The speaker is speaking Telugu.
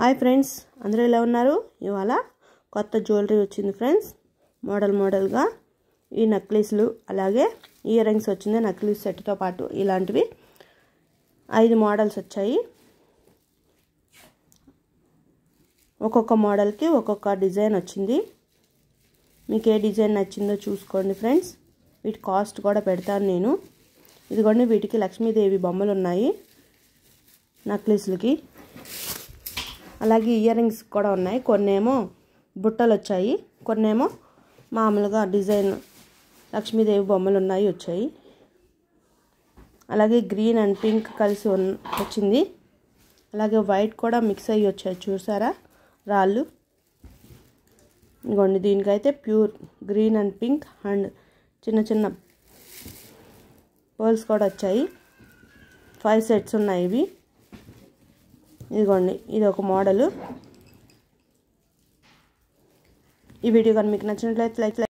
హాయ్ ఫ్రెండ్స్ అందరూ ఎలా ఉన్నారు ఇవాళ కొత్త జ్యువెలరీ వచ్చింది ఫ్రెండ్స్ మోడల్ మోడల్గా ఈ నక్లీస్లు అలాగే ఇయర్ రింగ్స్ వచ్చింది నక్లీస్ సెట్తో పాటు ఇలాంటివి ఐదు మోడల్స్ వచ్చాయి ఒక్కొక్క మోడల్కి ఒక్కొక్క డిజైన్ వచ్చింది మీకు ఏ డిజైన్ నచ్చిందో చూసుకోండి ఫ్రెండ్స్ వీటి కాస్ట్ కూడా పెడతాను నేను ఇదిగోండి వీటికి లక్ష్మీదేవి బొమ్మలు ఉన్నాయి నక్లీస్లకి అలాగే ఇయర్ రింగ్స్ కూడా ఉన్నాయి కొన్నేమో బుట్టలు వచ్చాయి కొన్నేమో మామూలుగా డిజైన్ లక్ష్మీదేవి బొమ్మలు ఉన్నాయి వచ్చాయి అలాగే గ్రీన్ అండ్ పింక్ కలిసి వచ్చింది అలాగే వైట్ కూడా మిక్స్ అయ్యి వచ్చాయి చూసారా రాళ్ళు ఇంకోండి దీనికైతే pure green and pink and చిన్న చిన్న పర్ల్స్ కూడా వచ్చాయి ఫైవ్ సెట్స్ ఉన్నాయి ఇవి ఇదిగోండి ఇది ఒక మోడలు ఈ వీడియో కానీ మీకు నచ్చినట్లయితే లైక్